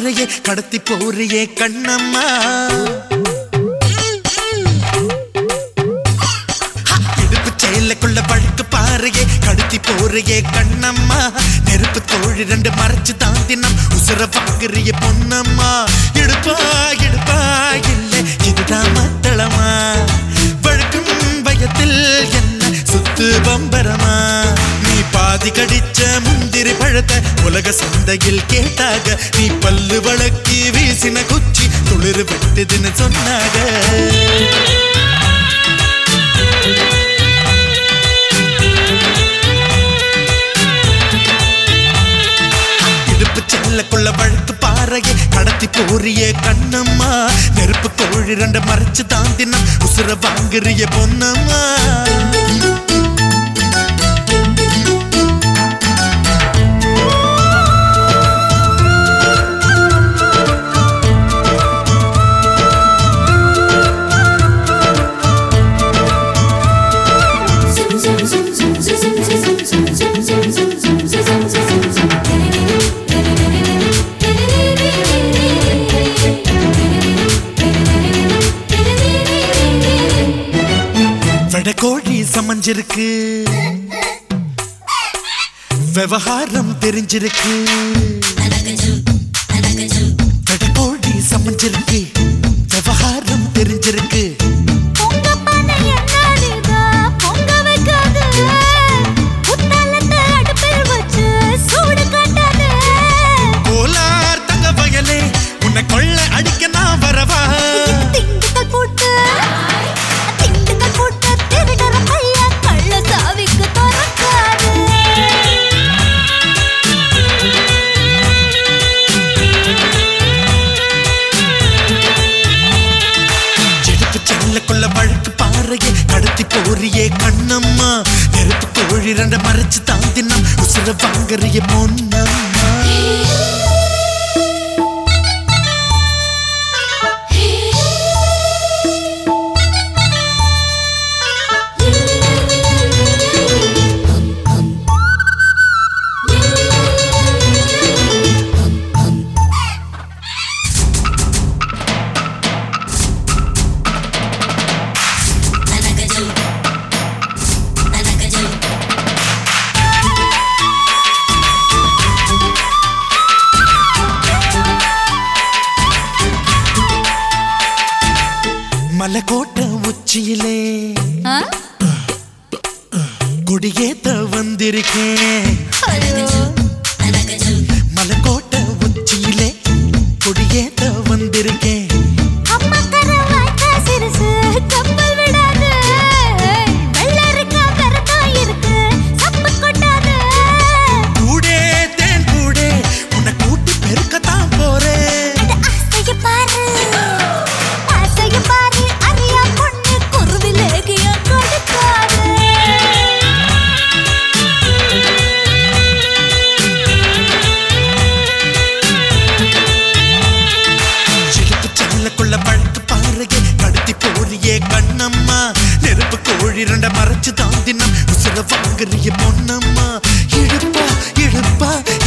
பாறையே கடத்தி போறியே கண்ணம்மா இடுப்பு செயலுக்குள்ள பழுக்கு பாறையே கடத்தி போறியே கண்ணம்மா நெருப்பு தோழி ரெண்டு மறைச்சு தாண்டினம் உசுர பாக்குறிய பொன்னம்மா இடுப்பா இடுப்பா இல்லை இதுதான் மத்தளமா பழுக்கும் பயத்தில் என்ன சுத்து பம்பரமா நீ பாதி கடிச்ச முந்திரி பழத்தை உலக சந்தையில் கேட்டாக நீ பல்லு வழக்கி வீசின குச்சி துளிர் விட்டுதுன்னு சொன்னாக இடுப்பு செல்லக்குள்ள வழுக்கு பாறையே கடத்தி போறிய கண்ணம்மா நெருப்பு கோழி ரெண்ட மறைச்சு தாண்டினா உசுர வாங்குறிய பொன்னம்மா வெடக்கோழி சமஞ்சிருக்கு விவகாரம் தெரிஞ்சிருக்கு வெடக்கோழி சமஞ்சிருக்கு விவகாரம் தெரிஞ்சிருக்கு பொங்க பானை என்னாதுதா, பொங்க வைக்காது. புத்தளத்தை அடுப்பில் வச்சு சூடு காட்டாது. கோலார் தங்க வயலே உன்னை கொள்ள அடிக்க நான் வரவா திண்டுக்கல் பூட்டு, திண்டுக்கல் பூட்டு, திருடற பையன் கள்ள சாவிக்கு திறக்காது. எடுப்பு செல்லக்குள்ள வழக்கு பாறையே கடத்தி போறியே கண்ணம்மா நெருப்பு கோழி ரெண்ட மறைச்சு தாந்தினா உசுர வாங்குறிய பொன்னம்மா மலைக்கோட்டை உச்சியிலே ஆ? கொடியேத்த வந்திருக்கேன் ஐயோ. மலைக்கோட்டை உச்சியிலே கொடியேத்த வந்திருக்கேன் அம்மா கரை வாய்க்கா சிறுசு, கப்பல் விடாது. வெள்ளரிக்கா கரைதான் இருக்கு, சப்பு கொட்டாது. கூடே தேன் கூடே உன்னை கூட்டி பெருக்கத்தான் போறேன் அட ஆசைய பாரு, ஆசைய பாரு, அறியா பொண்ணு குருவிலேகியம் கொடுக்காது. செருப்பு செல்லக்குள்ள வழக்கு பாறையே கடத்தி போறியே கண்ணம்மா நெருப்பு கோழி ரெண்ட மறைச்சு தாந்தினா உசுர வாங்குறிய பொன்னம்மா இழுப்பா இழுப்பா